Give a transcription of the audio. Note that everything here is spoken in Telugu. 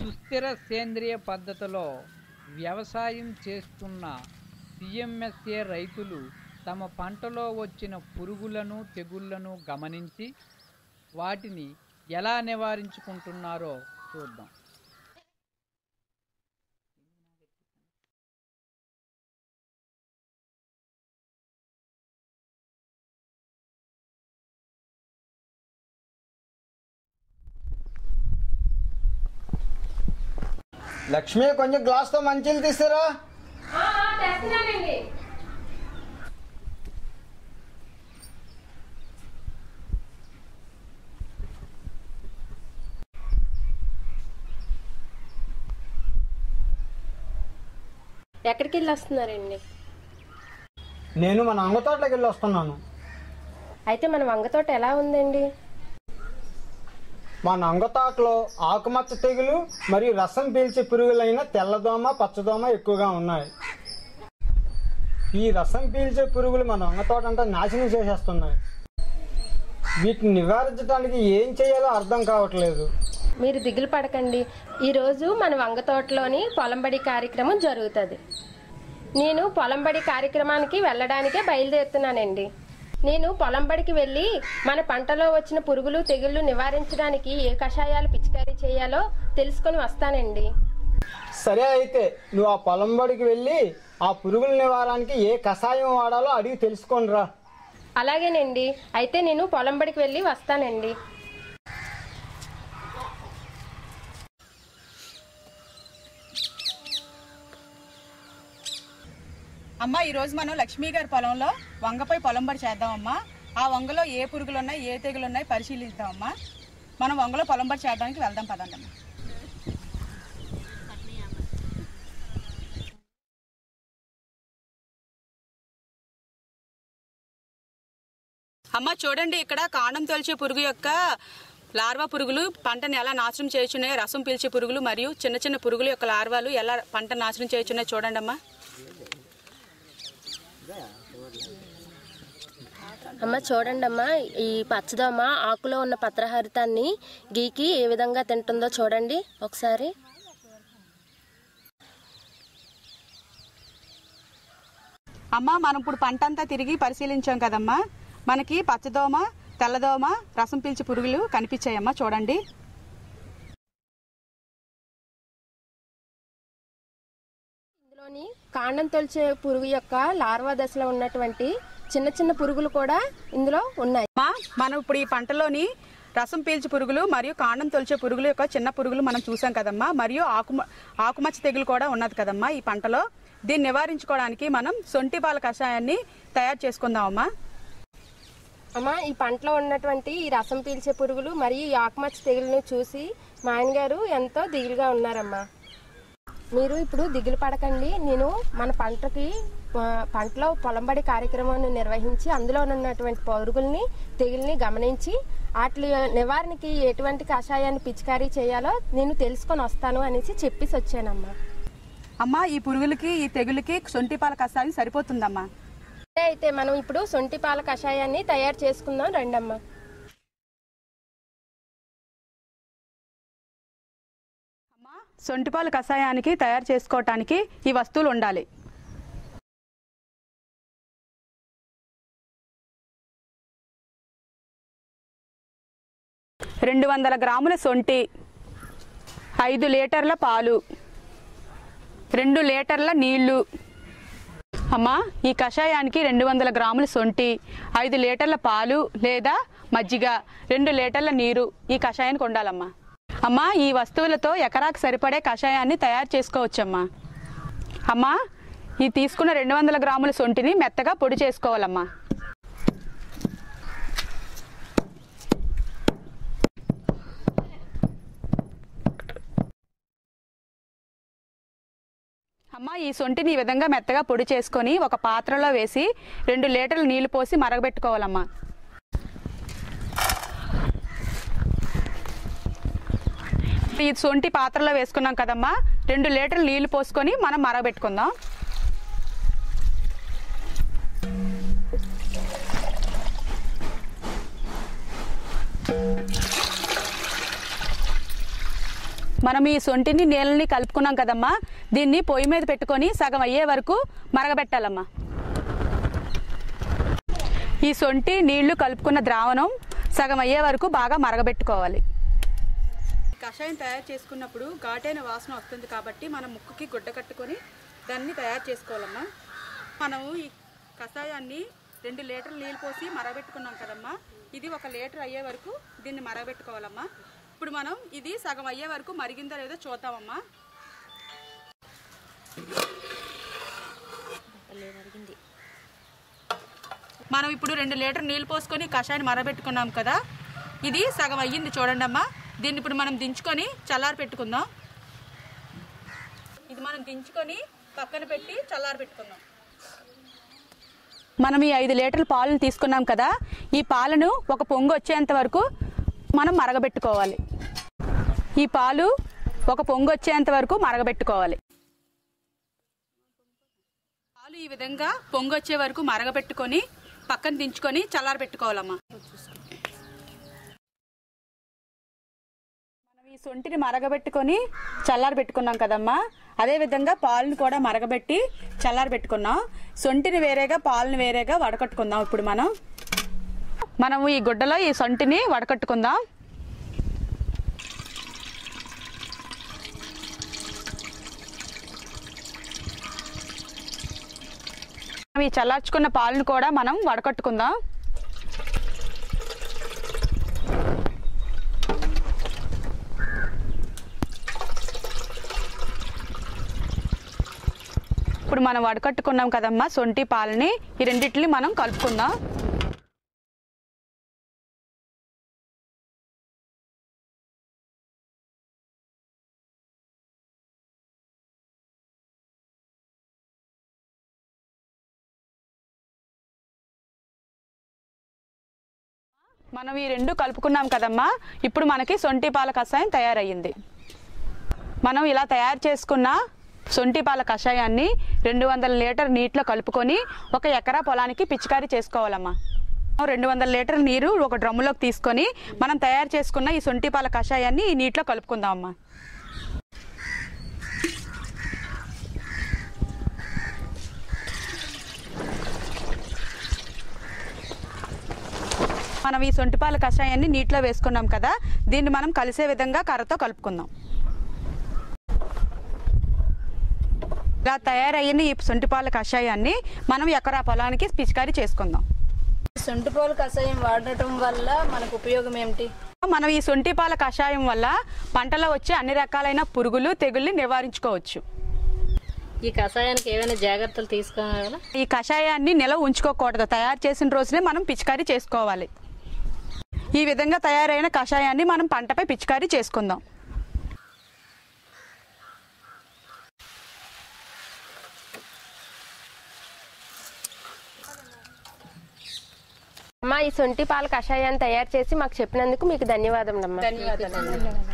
సుస్థిర సేంద్రియ పద్ధతిలో వ్యవసాయం చేస్తున్న సిఎంఎస్ఏ రైతులు తమ పంటలో వచ్చిన పురుగులను తెగుళ్లను గమనించి వాటిని ఎలా నివారించుకుంటున్నారో చూద్దాం లక్ష్మి కొంచెం గ్లాస్తో మంచిలు తీస్తారా తెస్తున్నానండి ఎక్కడికి వెళ్ళి వస్తున్నారండి నేను మన అంగ తోటలోకి వెళ్ళి వస్తున్నాను అయితే మన వంగ తోట ఎలా ఉందండి మా నంగ తోటలో ఆకుమచ్చ తెగులు మరియు రసం పీల్చే పురుగులైన తెల్లదోమ పచ్చదోమ ఎక్కువగా ఉన్నాయి ఈ రసం పీల్చే పురుగులు మన వంగ తోట అంతా నాశనం చేసేస్తున్నాయి వీటిని నివారించడానికి ఏం చేయాలో అర్థం కావట్లేదు మీరు దిగులు పడకండి ఈరోజు మన వంగ తోటలోని పొలంబడి కార్యక్రమం జరుగుతుంది నేను పొలంబడి కార్యక్రమానికి వెళ్ళడానికే బయలుదేరుతున్నానండి నేను పొలంబడికి వెళ్ళి మన పంటలో వచ్చిన పురుగులు తెగుళ్ళు నివారించడానికి ఏ కషాయాలు పిచికారీ చేయాలో తెలుసుకొని వస్తానండి సరే అయితే నువ్వు ఆ పొలం బడికి వెళ్ళి ఆ పురుగుల నివారణకి ఏ కషాయం వాడాలో అడిగి తెలుసుకొని రా అలాగేనండి అయితే నేను పొలంబడికి వెళ్ళి వస్తానండి అమ్మ ఈరోజు మనం లక్ష్మీ గారి పొలంలో వంగపై పొలం పడి చేద్దామమ్మా ఆ వంగలో ఏ పురుగులు ఉన్నాయి ఏ తెగులు ఉన్నాయి పరిశీలిద్దామమ్మా మనం వంగలో పొలం పడి చేయడానికి వెళ్దాం పదండి అమ్మా అమ్మ చూడండి ఇక్కడ కాండం తొలిచే పురుగు యొక్క లార్వా పురుగులు పంటని ఎలా నాశనం చేయుచున్నాయో రసం పీల్చే పురుగులు మరియు చిన్న చిన్న పురుగుల యొక్క లార్వాలు ఎలా పంట నాశనం చేయుచున్నాయో చూడండి అమ్మా అమ్మ చూడండి అమ్మా ఈ పచ్చదోమ ఆకులో ఉన్న పత్రహరితాన్ని గీకి ఏ విధంగా తింటుందో చూడండి ఒకసారి అమ్మ మనం ఇప్పుడు పంట అంతా తిరిగి పరిశీలించాం కదమ్మా మనకి పచ్చదోమ తెల్లదోమ రసం పీల్చి పురుగులు కనిపించాయమ్మా చూడండి ఇందులోని కాండం తొలిచే పురుగు యొక్క లార్వా దశలో ఉన్నటువంటి చిన్న చిన్న పురుగులు కూడా ఇందులో ఉన్నాయి అమ్మా మనం ఇప్పుడు ఈ పంటలోని రసం పీల్చి పురుగులు మరియు కాండం తొలిచే పురుగులు యొక్క చిన్న పురుగులు మనం చూసాం కదమ్మా మరియు ఆకు ఆకుమచ్చ తెగులు కూడా ఉన్నది కదమ్మా ఈ పంటలో దీన్ని నివారించుకోవడానికి మనం సొంటి పాల కషాయాన్ని తయారు చేసుకుందామమ్మా అమ్మా ఈ పంటలో ఉన్నటువంటి ఈ రసం పీల్చే పురుగులు మరియు ఈ ఆకుమచ్చ తెగులను చూసి మా ఆయన గారు ఎంతో దిగులుగా ఉన్నారమ్మా మీరు ఇప్పుడు దిగులు పడకండి నేను మన పంటకి ఆ, పంటలో పొలంబడి కార్యక్రమాన్ని నిర్వహించి అందులో ఉన్నటువంటి పురుగుల్ని తెగుల్ని గమనించి వాటి నివారణకి ఎటువంటి కషాయాన్ని పిచికారీ చేయాలో నేను తెలుసుకొని వస్తాను అనేసి చెప్పేసి వచ్చానమ్మా అమ్మా ఈ పురుగులకి ఈ తెగులకి సొంటి పాల కషాయం సరిపోతుందమ్మా సరే అయితే మనం ఇప్పుడు సొంటి పాల కషాయాన్ని తయారు చేసుకుందాం రండమ్మా అమ్మా సొంటిపాల కషాయానికి తయారు చేసుకోవటానికి ఈ వస్తువులు ఉండాలి రెండు వందల గ్రాముల సొంటి ఐదు లీటర్ల పాలు రెండు లీటర్ల నీళ్లు అమ్మా ఈ కషాయానికి రెండు వందల గ్రాముల సొంటి ఐదు లీటర్ల పాలు లేదా మజ్జిగ రెండు లీటర్ల నీరు ఈ కషాయానికి ఉండాలమ్మా అమ్మా ఈ వస్తువులతో ఎకరాకు సరిపడే కషాయాన్ని తయారు చేసుకోవచ్చమ్మా అమ్మా ఈ తీసుకున్న రెండు వందల గ్రాముల సొంటిని మెత్తగా పొడి చేసుకోవాలమ్మా అమ్మ ఈ సొంటిని ఈ విధంగా మెత్తగా పొడి చేసుకొని ఒక పాత్రలో వేసి రెండు లీటర్ల నీళ్లు పోసి మరగబెట్టుకోవాలమ్మా ఈ సొంటి పాత్రలో వేసుకున్నాం కదమ్మా రెండు లీటర్ల నీళ్లు పోసుకొని మనం మరగబెట్టుకుందాం మనం ఈ సొంటిని నీళ్ళని కలుపుకున్నాం కదమ్మా దీన్ని పొయ్యి మీద పెట్టుకొని సగం అయ్యే వరకు మరగబెట్టాలమ్మా ఈ సొంటి నీళ్లు కలుపుకున్న ద్రావణం సగం అయ్యే వరకు బాగా మరగబెట్టుకోవాలి కషాయం తయారు చేసుకున్నప్పుడు ఘాటైన వాసన వస్తుంది కాబట్టి మనం ముక్కుకి గుడ్డ కట్టుకొని దాన్ని తయారు చేసుకోవాలమ్మా మనము ఈ కషాయాన్ని రెండు లీటర్లు నీళ్ళు పోసి మరగబెట్టుకున్నాం కదమ్మా ఇది ఒక లీటర్ అయ్యే వరకు దీన్ని మరగబెట్టుకోవాలమ్మా ఇప్పుడు మనం ఇది సగం అయ్యే వరకు మరిగిందో లేదో చూద్దామమ్మా మనం ఇప్పుడు రెండు లీటర్ నీళ్ళు పోసుకొని కషాయాన్ని మరబెట్టుకున్నాం కదా ఇది సగం అయ్యింది చూడండి అమ్మా దీన్ని ఇప్పుడు మనం దించుకొని చల్లారి పెట్టుకుందాం ఇది మనం దించుకొని పక్కన పెట్టి చల్లారి పెట్టుకుందాం మనం ఈ ఐదు లీటర్ల పాలను తీసుకున్నాం కదా ఈ పాలను ఒక పొంగు వచ్చేంత వరకు మనం మరగబెట్టుకోవాలి ఈ పాలు ఒక పొంగు వచ్చేంత వరకు మరగబెట్టుకోవాలి పాలు ఈ విధంగా పొంగు వచ్చే వరకు మరగబెట్టుకొని పక్కన దించుకొని చల్లారి పెట్టుకోవాలమ్మా మనం ఈ సొంటిని మరగబెట్టుకొని చల్లారి పెట్టుకున్నాం కదమ్మా అదే విధంగా పాలను కూడా మరగబెట్టి చల్లారి పెట్టుకున్నాం సొంటిని వేరేగా పాలను వేరేగా వడకట్టుకుందాం ఇప్పుడు మనం మనం ఈ గుడ్డలో ఈ సొంటిని వడకట్టుకుందాం ఈ చల్లార్చుకున్న పాలను కూడా మనం వడకట్టుకుందాం ఇప్పుడు మనం వడకట్టుకున్నాం కదమ్మా సొంటి పాలని ఈ రెండింటిని మనం కలుపుకుందాం మనం ఈ రెండు కలుపుకున్నాం కదమ్మా ఇప్పుడు మనకి సొంటి పాల కషాయం తయారయ్యింది మనం ఇలా తయారు చేసుకున్న సొంటి పాల కషాయాన్ని రెండు వందల లీటర్ నీటిలో కలుపుకొని ఒక ఎకరా పొలానికి పిచికారీ చేసుకోవాలమ్మా రెండు వందల లీటర్ నీరు ఒక డ్రమ్ములోకి తీసుకొని మనం తయారు చేసుకున్న ఈ సొంటి పాల కషాయాన్ని ఈ నీటిలో కలుపుకుందాం అమ్మా మనం ఈ సొంటిపాల కషాయాన్ని నీటిలో వేసుకున్నాం కదా దీన్ని మనం కలిసే విధంగా కర్రతో కలుపుకుందాం ఇలా తయారయ్యిన ఈ సొంటిపాల కషాయాన్ని మనం ఎకరా పొలానికి పిచికారీ చేసుకుందాం సొంటిపాలు కషాయం వాడటం వల్ల మనకు ఉపయోగం ఏమిటి మనం ఈ సొంటిపాల కషాయం వల్ల పంటలో వచ్చే అన్ని రకాలైన పురుగులు తెగుల్ని నివారించుకోవచ్చు ఈ కషాయానికి ఏమైనా జాగ్రత్తలు తీసుకోవాలా ఈ కషాయాన్ని నిల్వ ఉంచుకోకూడదు తయారు చేసిన రోజునే మనం పిచికారీ చేసుకోవాలి ఈ విధంగా తయారైన కషాయాన్ని మనం పంటపై పిచికారీ చేసుకుందాం అమ్మా ఈ సొంటి పాల కషాయాన్ని తయారు చేసి మాకు చెప్పినందుకు మీకు ధన్యవాదములమ్మా ధన్యవాదాలు